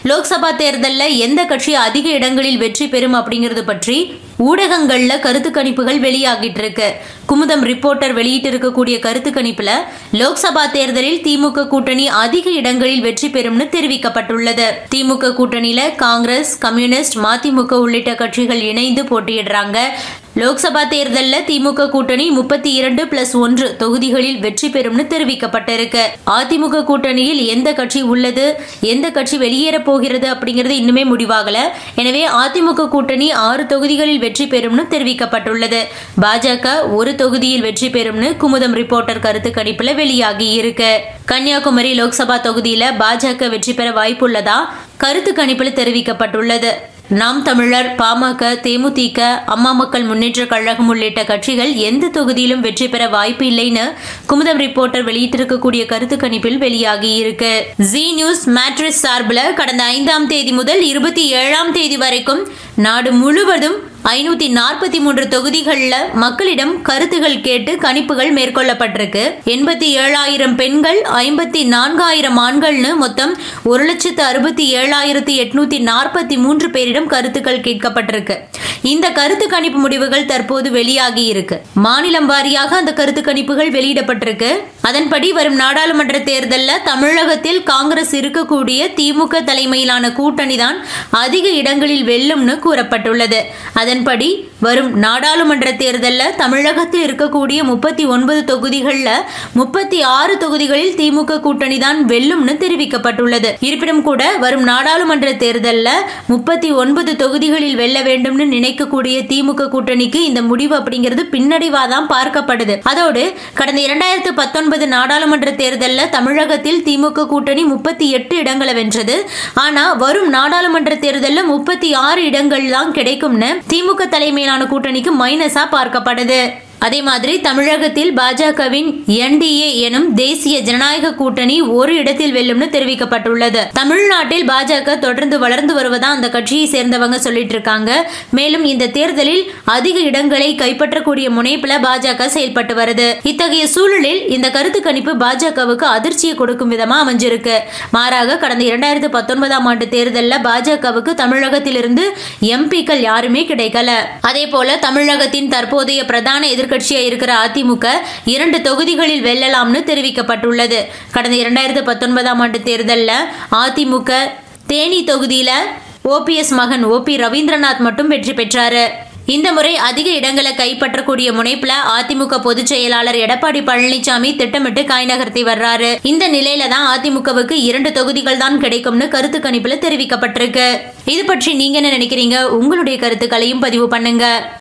லோக்சபா தேர்தல்ல எந்த கட்சி அதிக இடங்களில் வெற்றி பெறும் அப்படிங்கறது பற்றி ஊடகங்கள்ல கருத்து கணிப்புகள் வெளியாகிட்டு இருக்கு குமுதம் ரிப்போர்ட்டர் வெளியிட்டு இருக்கக்கூடிய கருத்து கணிப்புல லோக்சபா தேர்தலில் திமுக கூட்டணி அதிக இடங்களில் வெற்றி பெறும்னு தெரிவிக்கப்பட்டுள்ளது திமுக கூட்டணியில காங்கிரஸ் கம்யூனிஸ்ட் மதிமுக உள்ளிட்ட கட்சிகள் இணைந்து போட்டியிடுறாங்க லோக்சபா தேர்தலில் திமுக கூட்டணி முப்பத்தி இரண்டு பிளஸ் ஒன்று தொகுதிகளில் வெற்றி பெறும்னு தெரிவிக்கப்பட்டிருக்கு அதிமுக கூட்டணியில் எந்த கட்சி உள்ளது எந்த கட்சி வெளியேற போகிறது அப்படிங்கிறது இன்னுமே முடிவாகல எனவே அதிமுக கூட்டணி ஆறு தொகுதிகளில் வெற்றி பெறும்னு தெரிவிக்கப்பட்டுள்ளது பாஜக ஒரு தொகுதியில் வெற்றி பெறும்னு குமுதம் ரிப்போர்ட்டர் கருத்து கணிப்புல வெளியாகி இருக்கு கன்னியாகுமரி லோக்சபா தொகுதியில பாஜக வெற்றி பெற வாய்ப்புள்ளதா கருத்து கணிப்புல தெரிவிக்கப்பட்டுள்ளது நாம் தமிழர் பாமக தேமுதிக அம்மா மக்கள் முன்னேற்ற கழகம் உள்ளிட்ட கட்சிகள் எந்த தொகுதியிலும் வெற்றி பெற வாய்ப்பு இல்லைன்னு குமுதம் ரிப்போர்ட்டர் வெளியிட்டிருக்கக்கூடிய கருத்து கணிப்பில் வெளியாகி இருக்கு ஜி நியூஸ் மேட்ரிஸ் சார்பில் கடந்த ஐந்தாம் தேதி முதல் இருபத்தி ஏழாம் தேதி வரைக்கும் நாடு முழுவதும் ஐநூத்தி நாற்பத்தி மூன்று தொகுதிகளில் மக்களிடம் கருத்துகள் கேட்டு கணிப்புகள் மேற்கொள்ளப்பட்டிருக்கு எண்பத்தி ஏழாயிரம் பெண்கள் ஐம்பத்தி நான்காயிரம் ஆண்கள்னு மொத்தம் ஒரு லட்சத்து அறுபத்தி ஏழாயிரத்தி எட்நூத்தி நாற்பத்தி மூன்று பேரிடம் கருத்துக்கள் கேட்கப்பட்டிருக்கு இந்த கருத்து கணிப்பு முடிவுகள் தற்போது வெளியாகி இருக்கு மாநிலம் வாரியாக அந்த கருத்து கணிப்புகள் வெளியிடப்பட்டிருக்கு அதன்படி வரும் நாடாளுமன்ற தேர்தலில் தமிழகத்தில் காங்கிரஸ் இருக்கக்கூடிய திமுக தலைமையிலான கூட்டணி தான் அதிக இடங்களில் வெல்லும்னு கூறப்பட்டுள்ளது அதன்படி வரும் நாடாளுமன்ற தேர்தலில் தமிழகத்தில் இருக்கக்கூடிய முப்பத்தி ஒன்பது தொகுதிகளில் முப்பத்தி ஆறு தொகுதிகளில் திமுக கூட்டணி தான் வெல்லும்னு தெரிவிக்கப்பட்டுள்ளது இருப்பினும் கூட வரும் நாடாளுமன்ற தேர்தலில் முப்பத்தி ஒன்பது தொகுதிகளில் வெல்ல வேண்டும்னு நினைக்கக்கூடிய திமுக கூட்டணிக்கு இந்த முடிவு அப்படிங்கிறது பின்னடைவா தான் பார்க்கப்படுது அதோடு கடந்த இரண்டாயிரத்து பத்தொன்பது நாடாளுமன்ற தேர்தலில் தமிழகத்தில் திமுக கூட்டணி முப்பத்தி எட்டு இடங்களை வென்றது ஆனா வரும் நாடாளுமன்ற தேர்தலில் முப்பத்தி ஆறு இடங்கள் தான் கிடைக்கும்னு திமுக தலைமையிலான கூட்டணிக்கு மைனஸா பார்க்கப்படுது அதே மாதிரி தமிழகத்தில் பாஜகவின் என்டிஏ எனும் தேசிய ஜனநாயக கூட்டணி ஒரு இடத்தில் வெல்லும்னு தெரிவிக்கப்பட்டுள்ளது தமிழ்நாட்டில் பாஜக தொடர்ந்து வளர்ந்து வருவதா அந்த கட்சியை சேர்ந்தவங்க சொல்லிட்டு இருக்காங்க மேலும் இந்த தேர்தலில் அதிக இடங்களை கைப்பற்றக்கூடிய முனைப்புல பாஜக செயல்பட்டு வருது இத்தகைய சூழலில் இந்த கருத்து கணிப்பு பாஜகவுக்கு அதிர்ச்சியை கொடுக்கும் விதமா அமைஞ்சிருக்கு மாறாக கடந்த இரண்டாயிரத்து பத்தொன்பதாம் ஆண்டு தேர்தலில் பாஜகவுக்கு தமிழகத்திலிருந்து எம்பிக்கள் யாருமே கிடைக்கல அதே போல தமிழகத்தின் தற்போதைய பிரதான எதிர்க்க எதிர்கட்சியா இருக்கிற அதிமுக இரண்டு தொகுதிகளில் வெல்லலாம்னு தெரிவிக்கப்பட்டுள்ளது கடந்த இரண்டாயிரத்து பத்தொன்பதாம் ஆண்டு தேர்தலில் அதிமுக தேனி தொகுதியில ஓபிஎஸ் மகன் ஓபி ரவீந்திரநாத் மட்டும் வெற்றி பெற்றாரு இந்த முறை அதிக இடங்களை கைப்பற்றக்கூடிய முனைப்புல அதிமுக பொதுச் செயலாளர் எடப்பாடி பழனிசாமி திட்டமிட்டு காய் நகர்த்தி வர்றாரு இந்த நிலையில தான் அதிமுகவுக்கு இரண்டு தொகுதிகள் தான் கிடைக்கும்னு கருத்து கணிப்புல தெரிவிக்கப்பட்டிருக்கு இது பற்றி நீங்க என்ன நினைக்கிறீங்க உங்களுடைய கருத்துக்களையும் பதிவு பண்ணுங்க